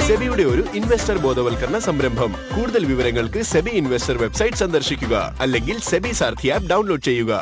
സെബിയുടെ ഒരു ഇൻവെസ്റ്റർ ബോധവൽക്കരണ സംരംഭം കൂടുതൽ വിവരങ്ങൾക്ക് സെബി ഇൻവെസ്റ്റർ വെബ്സൈറ്റ് സന്ദർശിക്കുക അല്ലെങ്കിൽ സെബി സാർഥി ആപ്പ് ഡൗൺലോഡ് ചെയ്യുക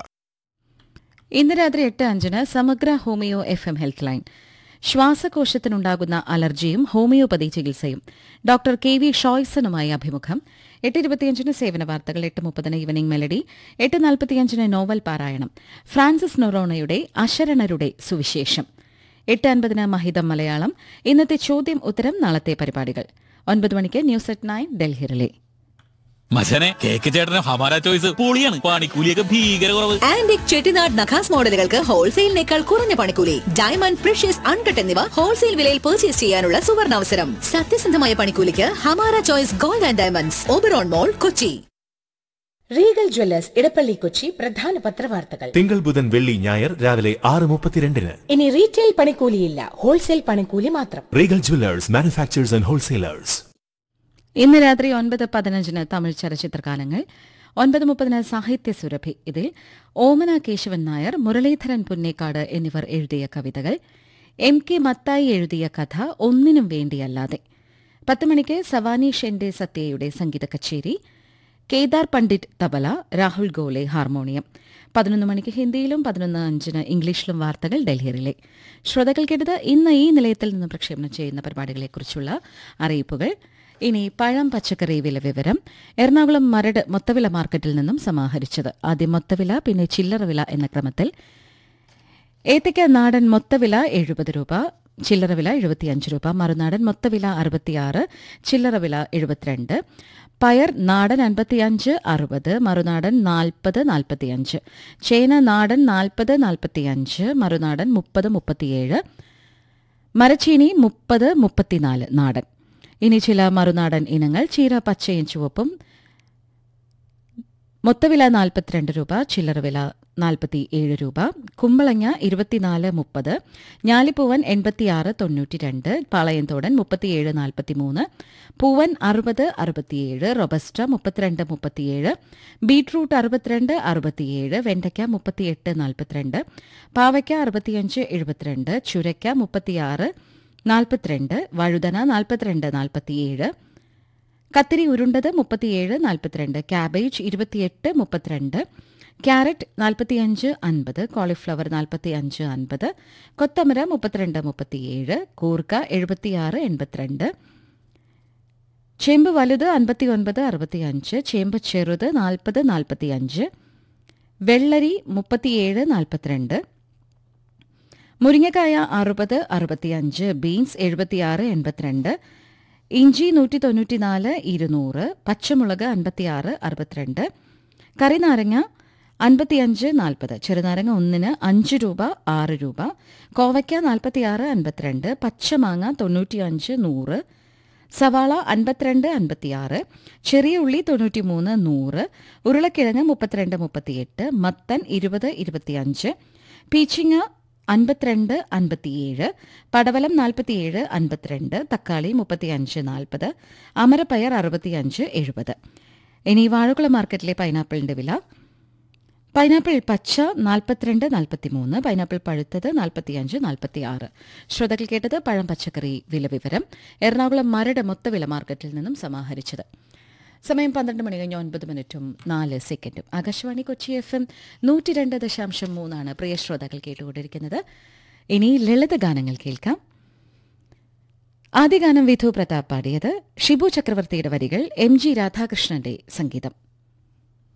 ഇന്ന് രാത്രി എട്ട് അഞ്ചിന് സമഗ്ര ഹോമിയോ എഫ് എം ഹെൽത്ത് ലൈൻ ശ്വാസകോശത്തിനുണ്ടാകുന്ന അലർജിയും ഹോമിയോപ്പതി ചികിത്സയും ഡോക്ടർ കെ വി ഷോയ്സണുമായി അഭിമുഖം എട്ട് ഇരുപത്തിയഞ്ചിന് സേവന വാർത്തകൾ എട്ട് മുപ്പതിന് ഈവനിംഗ് മെലഡി എട്ട് നാൽപ്പത്തിയഞ്ചിന് നോവൽ പാരായണം ഫ്രാൻസിസ് നൊറോണയുടെ അശരണരുടെ സുവിശേഷം എട്ട് അൻപതിന് മഹിതം മലയാളം ഇന്നത്തെ ചോദ്യം ഉത്തരം നാളത്തെ പരിപാടികൾ ഒൻപത് മണിക്ക് news at nine Delhi relay മച്ചനെ കേക്ക് ചേട്ടന് ഹമാര ചോയ്സ് പൊളിയാണ് പണിക്കൂലിയൊക്കെ ഭീകര കുറവ് ആന്റിക് ചെട്ടിനാട് നഖാസ് മോഡലുകൾക്ക് ഹോൾസെയിലിനേക്കാൾ കുറഞ്ഞ പണിക്കൂലി ഡയമണ്ട് പ്രഷ്യസ് അൺകട്ട് എന്നിവ ഹോൾസെയിൽ വിലയിൽ പർച്ചേസ് ചെയ്യാനുള്ള സുവർണാവസരം സത്യസന്ധമായ പണിക്കൂലിക്ക് Hamara choice gold and diamonds Oberon mall Kochi Regal jewellers Edappally Kochi പ്രധാന പത്രവാർത്തകൾ തിങ്കൾ ബുധൻ വെള്ളി ഞായർ രാവിലെ ആറ് മുപ്പത്തിരണ്ടിന് ഇനി റീറ്റെയിൽ പണിക്കൂലിയില്ല ഹോൾസെയിൽ പണിക്കൂലി മാത്രം Regal jewellers manufacturers and wholesalers ഇന്ന് രാത്രി ഒൻപത് പതിനഞ്ചിന് തമിഴ് ചലച്ചിത്രകാലങ്ങൾ ഒൻപത് മുപ്പതിന് സാഹിത്യ സുരഭി ഇതിൽ ഓമന കേശവൻ നായർ മുരളീധരൻ പുന്നേക്കാട് എന്നിവർ എഴുതിയ കവിതകൾ എം കെ മത്തായി എഴുതിയ കഥ ഒന്നിനും വേണ്ടിയല്ലാതെ പത്ത് മണിക്ക് സവാനി ഷെൻഡെ സത്യയുടെ സംഗീത കച്ചേരി കേദാർ പണ്ഡിറ്റ് തബല രാഹുൽ ഗോലെ ഹാർമോണിയം പതിനൊന്ന് മണിക്ക് ഹിന്ദിയിലും പതിനൊന്ന് അഞ്ചിന് ഇംഗ്ലീഷിലും വാർത്തകൾ ഡൽഹിയിലെ ശ്രോതാക്കൾ കേട്ടത് ഇന്ന് ഈ നിലയത്തിൽ നിന്ന് പ്രക്ഷേപണം ചെയ്യുന്ന പരിപാടികളെക്കുറിച്ചുള്ള അറിയിപ്പുകൾ ഇനി പഴം പച്ചക്കറി വില വിവരം എറണാകുളം മരട് മൊത്തവില മാർക്കറ്റിൽ നിന്നും സമാഹരിച്ചത് ആദ്യം മൊത്തവില പിന്നെ ചില്ലറ വില എന്ന ക്രമത്തിൽ ഏത്തയ്ക്ക നാടൻ മൊത്തവില എഴുപത് രൂപ ചില്ലറ വില എഴുപത്തിയഞ്ച് രൂപ മറുനാടൻ മൊത്തവില അറുപത്തിയാറ് ചില്ലറ വില എഴുപത്തിരണ്ട് പയർ നാടൻ അൻപത്തിയഞ്ച് അറുപത് മറുനാടൻ നാൽപ്പത് നാൽപ്പത്തിയഞ്ച് ചേന നാടൻ നാൽപ്പത് നാൽപ്പത്തിയഞ്ച് മറുനാടൻ മുപ്പത് മുപ്പത്തിയേഴ് മരച്ചീനി മുപ്പത് മുപ്പത്തിനാല് നാടൻ ഇനി ചില മറുനാടൻ ഇനങ്ങൾ ചീര പച്ചയും ചുവപ്പും മൊത്തവില നാൽപ്പത്തിരണ്ട് രൂപ ചില്ലറ വില നാൽപ്പത്തി ഏഴ് രൂപ കുമ്പളങ്ങ ഇരുപത്തിനാല് മുപ്പത് ഞാലിപ്പൂവൻ എൺപത്തിയാറ് തൊണ്ണൂറ്റി രണ്ട് പാളയന്തോടൻ മുപ്പത്തിയേഴ് നാൽപ്പത്തിമൂന്ന് പൂവൻ അറുപത് അറുപത്തിയേഴ് റൊബസ്റ്റ മുപ്പത്തിരണ്ട് മുപ്പത്തിയേഴ് ബീട്രൂട്ട് അറുപത്തിരണ്ട് അറുപത്തിയേഴ് വെണ്ടയ്ക്ക മുപ്പത്തിയെട്ട് നാൽപ്പത്തിരണ്ട് പാവയ്ക്ക അറുപത്തിയഞ്ച് എഴുപത്തിരണ്ട് ചുരയ്ക്ക മുപ്പത്തിയാറ് നാൽപ്പത്തിരണ്ട് വഴുതന നാൽപ്പത്തിരണ്ട് നാൽപ്പത്തിയേഴ് കത്തിരി ഉരുണ്ടത് മുപ്പത്തിയേഴ് നാൽപ്പത്തിരണ്ട് ക്യാബേജ് ഇരുപത്തിയെട്ട് മുപ്പത്തിരണ്ട് ക്യാരറ്റ് നാൽപ്പത്തിയഞ്ച് അൻപത് കോളിഫ്ലവർ നാൽപ്പത്തിയഞ്ച് അൻപത് കൊത്തമര മുപ്പത്തിരണ്ട് മുപ്പത്തിയേഴ് കൂർക്ക എഴുപത്തിയാറ് എൺപത്തിരണ്ട് ചേമ്പ് വലുത് അൻപത്തിയൊൻപത് അറുപത്തിയഞ്ച് ചേമ്പ് ചെറുത് നാൽപ്പത് നാൽപ്പത്തിയഞ്ച് വെള്ളരി മുപ്പത്തിയേഴ് നാൽപ്പത്തിരണ്ട് മുരിങ്ങക്കായ അറുപത് അറുപത്തിയഞ്ച് ബീൻസ് എഴുപത്തിയാറ് എൺപത്തിരണ്ട് ഇഞ്ചി നൂറ്റി തൊണ്ണൂറ്റിനാല് ഇരുന്നൂറ് പച്ചമുളക് അൻപത്തിയാറ് അറുപത്തിരണ്ട് കറിനാരങ്ങ അൻപത്തിയഞ്ച് നാൽപ്പത് ചെറുനാരങ്ങ ഒന്നിന് അഞ്ച് രൂപ ആറ് രൂപ കോവയ്ക്ക നാൽപ്പത്തിയാറ് അൻപത്തിരണ്ട് പച്ചമാങ്ങ തൊണ്ണൂറ്റിയഞ്ച് നൂറ് സവാള അൻപത്തിരണ്ട് അൻപത്തിയാറ് ചെറിയ ഉള്ളി തൊണ്ണൂറ്റിമൂന്ന് നൂറ് ഉരുളക്കിഴങ്ങ് മുപ്പത്തിരണ്ട് മുപ്പത്തിയെട്ട് മത്തൻ ഇരുപത് ഇരുപത്തിയഞ്ച് പീച്ചിങ്ങ അൻപത്തിരണ്ട് അൻപത്തിയേഴ് പടവലം നാൽപ്പത്തിയേഴ് അൻപത്തിരണ്ട് തക്കാളി മുപ്പത്തിയഞ്ച് നാൽപ്പത് അമരപ്പയർ അറുപത്തിയഞ്ച് എഴുപത് ഇനി വാഴക്കുളം മാർക്കറ്റിലെ പൈനാപ്പിളിന്റെ വില പൈനാപ്പിൾ പച്ച നാൽപ്പത്തിരണ്ട് നാൽപ്പത്തിമൂന്ന് പൈനാപ്പിൾ പഴുത്തത് നാൽപ്പത്തിയഞ്ച് നാൽപ്പത്തിയാറ് ശ്രോതാക്കൾ കേട്ടത് പഴം പച്ചക്കറി വില വിവരം എറണാകുളം മരട് മൊത്തവില മാർക്കറ്റിൽ നിന്നും സമാഹരിച്ചത് സമയം പന്ത്രണ്ട് മണി കഴിഞ്ഞ് ഒൻപത് മിനിറ്റും നാല് സെക്കൻഡും ആകാശവാണി കൊച്ചി എഫ് എം നൂറ്റി രണ്ട് ദശാംശം മൂന്നാണ് പ്രിയ ശ്രോതാക്കൾ കേട്ടുകൊണ്ടിരിക്കുന്നത് ഇനി ലളിത ഗാനങ്ങൾ കേൾക്കാം ആദ്യ ഗാനം വിധു പ്രതാപ് പാടിയത് ഷിബു ചക്രവർത്തിയുടെ വരികൾ എം ജി രാധാകൃഷ്ണന്റെ സംഗീതം